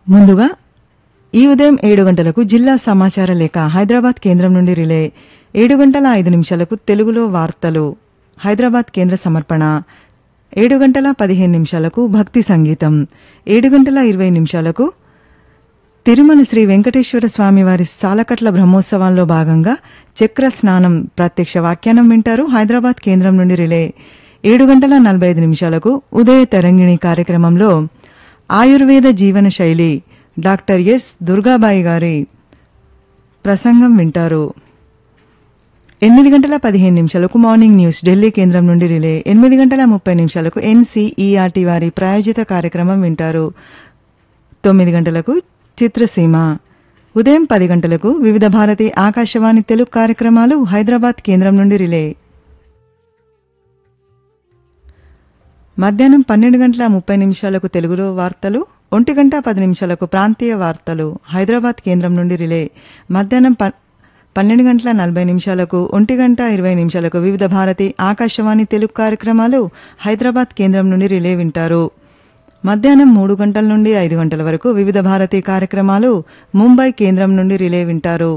ముందుగా ఈ ఉదయం ఏడు గంటలకు జిల్లా సమాచార లేఖ హైదరాబాద్ కేంద్రం నుండి రిలే ఏడు గంటల ఐదు నిమిషాలకు తెలుగులో వార్తలు హైదరాబాద్ కేంద్ర సమర్పణ ఏడు గంటల పదిహేను నిమిషాలకు భక్తి సంగీతం ఏడు గంటల ఇరవై నిమిషాలకు తిరుమల శ్రీ వెంకటేశ్వర స్వామి వారి సాలకట్ల బ్రహ్మోత్సవాల్లో భాగంగా చక్ర స్నానం ప్రత్యక్ష వ్యాఖ్యానం వింటారు హైదరాబాద్ కేంద్రం నుండి రిలే ఏడు గంటల నలభై ఐదు నిమిషాలకు ఉదయ తరంగిణి కార్యక్రమంలో ఆయుర్వేద జీవన శైలి డాక్టర్ ఎస్ దుర్గాబాయి గారి ప్రసంగం వింటారు ఎనిమిది గంటల పదిహేను నిమిషాలకు మార్నింగ్ న్యూస్ ఢిల్లీ కేంద్రం నుండి రిలే ఎనిమిది గంటల ముప్పై నిమిషాలకు ఎన్సీఈఆర్టీ వారి ప్రాయోజిత కార్యక్రమం వింటారు తొమ్మిది గంటలకు చిత్రసీమ ఉదయం పది గంటలకు వివిధ భారతి ఆకాశవాణి తెలుగు కార్యక్రమాలు హైదరాబాద్ కేంద్రం నుండి రిలే మధ్యాహ్నం పన్నెండు గంటల ముప్పై నిమిషాలకు తెలుగులో వార్తలు ఒంటి గంట పది నిమిషాలకు ప్రాంతీయ వార్తలు హైదరాబాద్ కేంద్రం నుండి రిలే మధ్యాహ్నం ప- పన్నెండు గంటల నలభై నిమిషాలకు ఒంటి గంట ఇరవై నిమిషాలకు వివిధ భారతి ఆకాశవాణి తెలుగు కార్యక్రమాలు హైదరాబాద్ కేంద్రం నుండి రిలే వింటారు మధ్యాహ్నం మూడు గంటల నుండి ఐదు గంటల వరకు వివిధ భారతి కార్యక్రమాలు ముంబై కేంద్రం నుండి రిలే వింటారు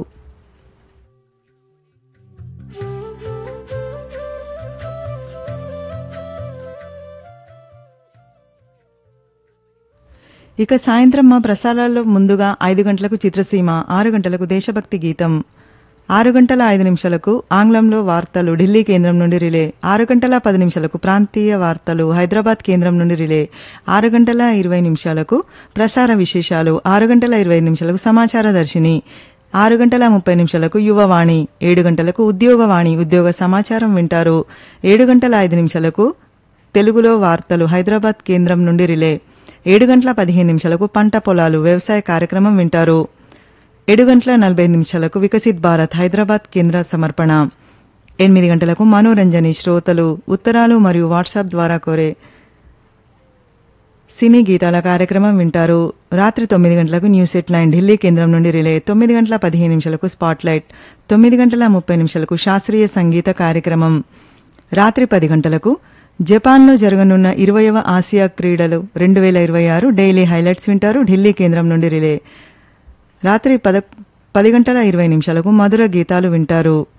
ఇక సాయంత్రం మా ప్రసారాల్లో ముందుగా ఐదు గంటలకు చిత్రసీమ ఆరు గంటలకు దేశభక్తి గీతం ఆరు గంటల ఐదు నిమిషాలకు ఆంగ్లంలో వార్తలు ఢిల్లీ కేంద్రం నుండి రిలే ఆరు గంటల పది నిమిషాలకు ప్రాంతీయ వార్తలు హైదరాబాద్ కేంద్రం నుండి రిలే ఆరు గంటల ఇరవై నిమిషాలకు ప్రసార విశేషాలు ఆరు గంటల ఇరవై ఐదు నిమిషాలకు సమాచార దర్శిని ఆరు గంటల ముప్పై నిమిషాలకు యువవాణి ఏడు గంటలకు ఉద్యోగవాణి ఉద్యోగ సమాచారం వింటారు ఏడు గంటల ఐదు నిమిషాలకు తెలుగులో వార్తలు హైదరాబాద్ కేంద్రం నుండి రిలే ఏడు గంటల పదిహేను నిమిషాలకు పంట పొలాలు వ్యవసాయ కార్యక్రమం వింటారు ఏడు గంటల నలభై ఐదు నిమిషాలకు వికసిత్ భారత్ హైదరాబాద్ కేంద్ర సమర్పణ ఎనిమిది గంటలకు మనోరంజని శ్రోతలు ఉత్తరాలు మరియు వాట్సాప్ ద్వారా కోరే సినీ గీతాల కార్యక్రమం వింటారు రాత్రి తొమ్మిది గంటలకు న్యూస్ ఎట్ నైన్ ఢిల్లీ కేంద్రం నుండి రిలే తొమ్మిది గంటల పదిహేను నిమిషాలకు స్పాట్లైట్ తొమ్మిది గంటల ముప్పై నిమిషాలకు శాస్త్రీయ సంగీత కార్యక్రమం రాత్రి పది గంటలకు జపాన్లో జరగనున్న ఇరవయవ ఆసియా క్రీడలు రెండు వేల ఇరవై ఆరు డైలీ హైలైట్స్ వింటారు ఢిల్లీ కేంద్రం నుండి రిలే రాత్రి పద పది గంటల ఇరవై నిమిషాలకు మధుర గీతాలు వింటారు